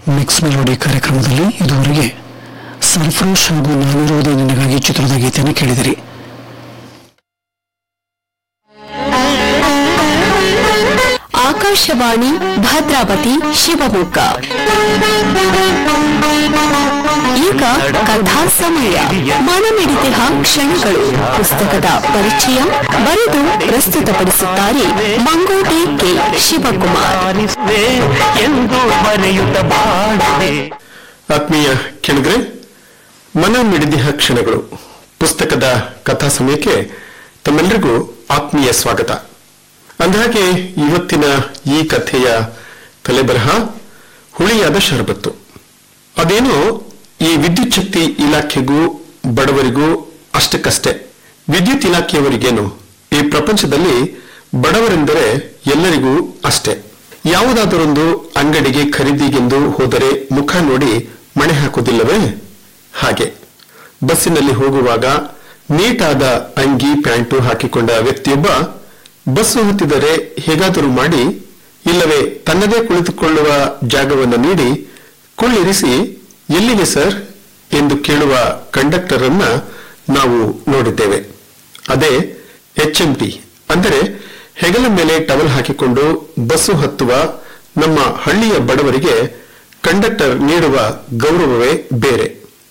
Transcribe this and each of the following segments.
mix melody ಕಾರ್ಯಕ್ರಮದಲ್ಲಿ ಇದುವರೆಗೆ ಸರ್ಫರೋಶ್ ಹಾಗೂ ನಾನಿರುವುದು ನಿನಗಾಗಿ ಚಿತ್ರದ ಗೀತೆಯನ್ನು ಕೇಳಿದಿರಿ ಆಕಾಶವಾಣಿ ಭದ್ರಾವತಿ ಶಿವಮೊಗ್ಗ ಈಗ ಕಥಾ ಸಮಯ ಮನಮಿಡಿದಿಹ ಕ್ಷಣಗಳು ಪುಸ್ತಕದ ಪರಿಚಯ ಬರೆದು ಪ್ರಸ್ತುತಪಡಿಸುತ್ತಾರೆ ಮಂಗೋಟೆ ಕೆ ಶಿವಕುಮಾರ್ ಆರಿಸುವೆ ಎಂದು ಬರೆಯುತ್ತ ಬಾಳುವೆ ಆತ್ಮೀಯ ಕೆಳಗರೆ ಮನ ಮಿಡಿದಿಹ ಕ್ಷಣಗಳು ಪುಸ್ತಕದ ಕಥಾ ಸಮಯಕ್ಕೆ ತಮ್ಮೆಲ್ಲರಿಗೂ ಆತ್ಮೀಯ ಸ್ವಾಗತ ಅಂದಹಾಗೆ ಇವತ್ತಿನ ಈ ಕಥೆಯ ತಲೆಬರಹ ಹುಳಿಯಾದ ಶರಬತ್ತು ಅದೇನೋ ಈ ವಿದ್ಯುತ್ ಶಕ್ತಿ ಇಲಾಖೆಗೂ ಬಡವರಿಗೂ ಅಷ್ಟಕ್ಕಷ್ಟೇ ವಿದ್ಯುತ್ ಇಲಾಖೆಯವರಿಗೇನು ಈ ಪ್ರಪಂಚದಲ್ಲಿ ಬಡವರೆಂದರೆ ಎಲ್ಲರಿಗೂ ಅಷ್ಟೇ ಯಾವುದಾದರೊಂದು ಅಂಗಡಿಗೆ ಖರೀದಿಗೆಂದು ಹೋದರೆ ಮುಖ ನೋಡಿ ಮಣೆ ಹಾಕುವುದಿಲ್ಲವೇ ಹಾಗೆ ಬಸ್ಸಿನಲ್ಲಿ ಹೋಗುವಾಗ ನೀಟಾದ ಅಂಗಿ ಪ್ಯಾಂಟು ಹಾಕಿಕೊಂಡ ವ್ಯಕ್ತಿಯೊಬ್ಬ ಬಸ್ಸು ಹತ್ತಿದರೆ ಹೇಗಾದರೂ ಮಾಡಿ ಇಲ್ಲವೇ ತನ್ನದೇ ಕುಳಿತುಕೊಳ್ಳುವ ಜಾಗವನ್ನು ನೀಡಿ ಕುಳ್ಳಿರಿಸಿ ಎಲ್ಲಿಗೆ ಸರ್ ಎಂದು ಕೇಳುವ ಕಂಡಕ್ಟರ್ ಅನ್ನ ನಾವು ನೋಡಿದ್ದೇವೆ ಅದೇ ಎಚ್ ಎಂ ಟಿ ಅಂದರೆ ಹೆಗಲ ಮೇಲೆ ಟವಲ್ ಹಾಕಿಕೊಂಡು ಬಸ್ಸು ಹತ್ತುವ ನಮ್ಮ ಹಳ್ಳಿಯ ಬಡವರಿಗೆ ಕಂಡಕ್ಟರ್ ನೀಡುವ ಗೌರವವೇ ಬೇರೆ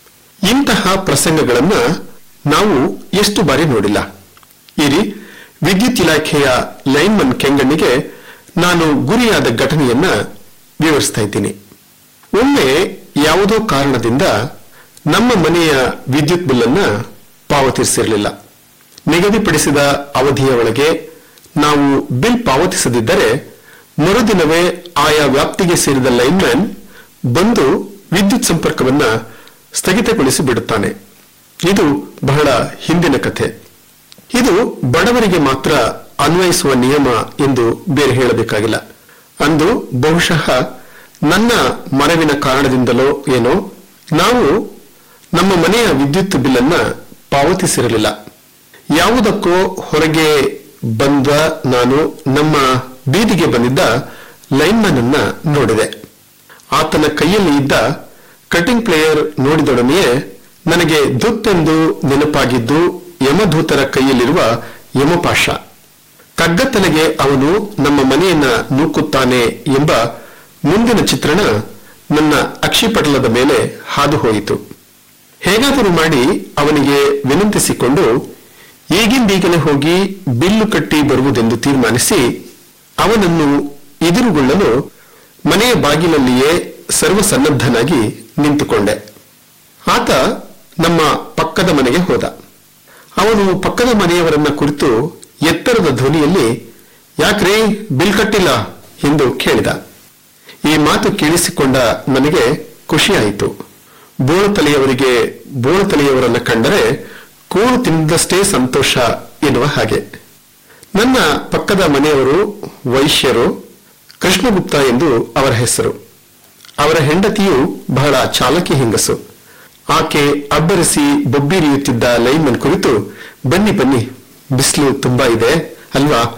ಇಂತಹ ಪ್ರಸಂಗಗಳನ್ನ ನಾವು ಎಷ್ಟು ಬಾರಿ ನೋಡಿಲ್ಲ ಇರಿ ವಿದ್ಯುತ್ ಇಲಾಖೆಯ ಲೈನ್ಮನ್ ಕೆಂಗಣ್ಣಿಗೆ ನಾನು ಗುರಿಯಾದ ಘಟನೆಯನ್ನ ವಿವರಿಸ್ತಾ ಇದ್ದೀನಿ ಒಮ್ಮೆ ಯಾವುದೋ ಕಾರಣದಿಂದ ನಮ್ಮ ಮನೆಯ ವಿದ್ಯುತ್ ಬಿಲ್ ಅನ್ನ ಪಾವತಿಸಿರಲಿಲ್ಲ ನಿಗದಿಪಡಿಸಿದ ಅವಧಿಯ ಒಳಗೆ ನಾವು ಬಿಲ್ ಪಾವತಿಸದಿದ್ದರೆ ಮರುದಿನವೇ ಆಯಾ ವ್ಯಾಪ್ತಿಗೆ ಸೇರಿದ ಲೈನ್ಮ್ಯಾನ್ ಬಂದು ವಿದ್ಯುತ್ ಸಂಪರ್ಕವನ್ನ ಸ್ಥಗಿತಗೊಳಿಸಿ ಬಿಡುತ್ತಾನೆ ಇದು ಬಹಳ ಹಿಂದಿನ ಕಥೆ ಇದು ಬಡವರಿಗೆ ಮಾತ್ರ ಅನ್ವಯಿಸುವ ನಿಯಮ ಎಂದು ಬೇರೆ ಹೇಳಬೇಕಾಗಿಲ್ಲ ಅಂದು ಬಹುಶಃ ನನ್ನ ಮರವಿನ ಕಾರಣದಿಂದಲೋ ಏನೋ ನಾವು ನಮ್ಮ ಮನೆಯ ವಿದ್ಯುತ್ ಬಿಲ್ ಅನ್ನ ಪಾವತಿಸಿರಲಿಲ್ಲ ಯಾವುದಕ್ಕೋ ಹೊರಗೆ ಬಂದ ನಾನು ನಮ್ಮ ಬೀದಿಗೆ ಬಂದಿದ್ದ ಲೈನ್ಮನ್ ಅನ್ನ ನೋಡಿದೆ ಆತನ ಕೈಯಲ್ಲಿ ಇದ್ದ ಕಟಿಂಗ್ ಪ್ಲೇಯರ್ ನೋಡಿದೊಡನೆಯೇ ನನಗೆ ದುತ್ತೆಂದು ನೆನಪಾಗಿದ್ದು ಯಮಧೂತರ ಕೈಯಲ್ಲಿರುವ ಯಮಪಾಶ ಕಗ್ಗತ್ತಲೆಗೆ ಅವನು ನಮ್ಮ ಮನೆಯನ್ನ ನೂಕುತ್ತಾನೆ ಎಂಬ ಮುಂದಿನ ಚಿತ್ರಣ ನನ್ನ ಅಕ್ಷಿಪಟಲದ ಮೇಲೆ ಹಾದು ಹೋಯಿತು ಹೇಗಾದರೂ ಮಾಡಿ ಅವನಿಗೆ ವಿನಂತಿಸಿಕೊಂಡು ಈಗಿಂದೀಗಲೇ ಹೋಗಿ ಬಿಲ್ಲು ಕಟ್ಟಿ ಬರುವುದೆಂದು ತೀರ್ಮಾನಿಸಿ ಅವನನ್ನು ಎದುರುಗೊಳ್ಳಲು ಮನೆಯ ಬಾಗಿಲಲ್ಲಿಯೇ ಸರ್ವಸನ್ನದ್ಧನಾಗಿ ನಿಂತುಕೊಂಡೆ ಆತ ನಮ್ಮ ಪಕ್ಕದ ಮನೆಗೆ ಹೋದ ಅವನು ಪಕ್ಕದ ಮನೆಯವರನ್ನ ಕುರಿತು ಎತ್ತರದ ಧ್ವನಿಯಲ್ಲಿ ಯಾಕ್ರೀ ಬಿಲ್ ಕಟ್ಟಿಲ್ಲ ಎಂದು ಕೇಳಿದ ಈ ಮಾತು ಕೇಳಿಸಿಕೊಂಡ ನನಗೆ ಖುಷಿಯಾಯಿತು ಬೋಳು ತಲೆಯವರಿಗೆ ಬೋಳು ತಲೆಯವರನ್ನ ಕಂಡರೆ ಕೂಳು ತಿಂದಷ್ಟೇ ಸಂತೋಷ ಎನ್ನುವ ಹಾಗೆ ನನ್ನ ಪಕ್ಕದ ಮನೆಯವರು ವೈಶ್ಯರು ಕೃಷ್ಣಗುಪ್ತ ಎಂದು ಅವರ ಹೆಸರು ಅವರ ಹೆಂಡತಿಯು ಬಹಳ ಚಾಲಕಿ ಹೆಂಗಸು ಆಕೆ ಅಬ್ಬರಿಸಿ ಬೊಬ್ಬಿರಿಯುತ್ತಿದ್ದ ಲೈನ್ಮನ್ ಕುರಿತು ಬನ್ನಿ ಬನ್ನಿ ಬಿಸಿಲು ತುಂಬಾ ಇದೆ ಅಲ್ವಾ